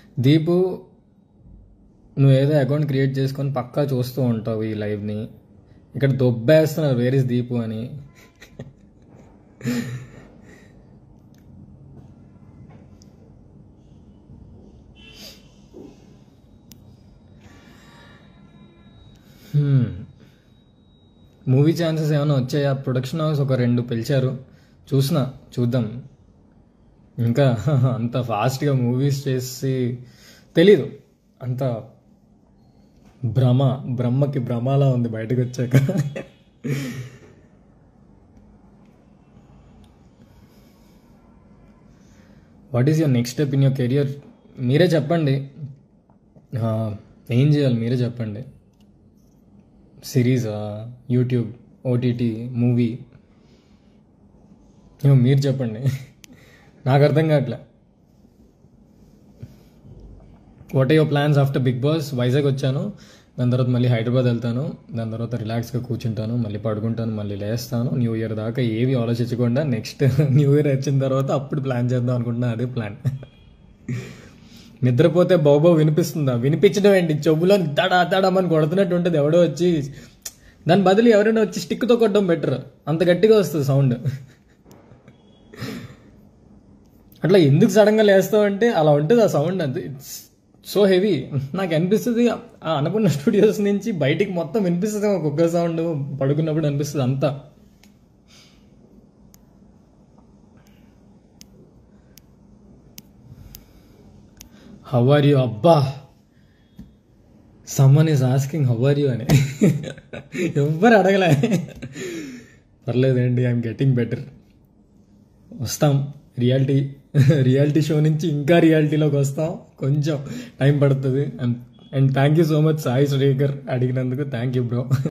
దీపు నువ్వు ఏదో account create చేసుకొని పక్కా చూస్తూ ఉంటావు ఈ లైవ్ని ఇక్కడ దొబ్బేస్తున్నారు వేర్ ఇస్ దీపు అని మూవీ ఛాన్సెస్ ఏమైనా వచ్చాయా ప్రొడక్షన్ హౌస్ ఒక రెండు పిలిచారు చూసిన చూద్దాం ఇంకా అంత ఫాస్ట్గా మూవీస్ చేసి తెలీదు అంత భ్రమ బ్రహ్మకి భ్రమలా ఉంది బయటకు వచ్చాక what is your next step in your career మీరే చెప్పండి ఆ, ఏం చేయాలి మీరే చెప్పండి సిరీసా యూట్యూబ్ ఓటీటీ మూవీ ఏమో మీరు చెప్పండి నాకు అర్థం కావట్లే what your plans after Bigg Boss Vizag వచ్చాను దాని తర్వాత మళ్ళీ హైదరాబాద్ వెళ్తాను దాని తర్వాత రిలాక్స్గా కూర్చుంటాను మళ్ళీ పడుకుంటాను మళ్ళీ లేస్తాను న్యూ ఇయర్ దాకా ఏవి ఆలోచించకుండా నెక్స్ట్ న్యూ ఇయర్ వచ్చిన తర్వాత అప్పుడు ప్లాన్ చేద్దాం అనుకుంటున్నా అదే ప్లాన్ నిద్రపోతే బాబో వినిపిస్తుందా వినిపించడం ఏంటి చెవులో దడా దడమని కొడుతున్నట్టు ఉంటుంది ఎవడో వచ్చి దాని బదులు ఎవరైనా వచ్చి స్టిక్తో కొట్టడం బెటర్ అంత గట్టిగా వస్తుంది సౌండ్ అట్లా ఎందుకు సడన్గా లేస్తావు అంటే అలా ఉంటుంది ఆ సౌండ్ అంతే ఇట్స్ సో హెవీ నాకు అనిపిస్తుంది ఆ అనుకున్న స్టూడియోస్ నుంచి బయటికి మొత్తం వినిపిస్తుంది ఒక్కొక్క సౌండ్ పడుకున్నప్పుడు అనిపిస్తుంది అంతా హౌ ఆర్ యూ అబ్బా someone is asking how are you అని ఎవ్వరు అడగలే పర్లేదండి ఐఎమ్ గెటింగ్ బెటర్ వస్తాం రియాలిటీ రియాలిటీ షో నుంచి ఇంకా రియాలిటీలోకి వస్తాం కొంచెం టైం పడుతుంది and thank you so much Sai Srikar అడిగినందుకు థ్యాంక్ యూ బ్రో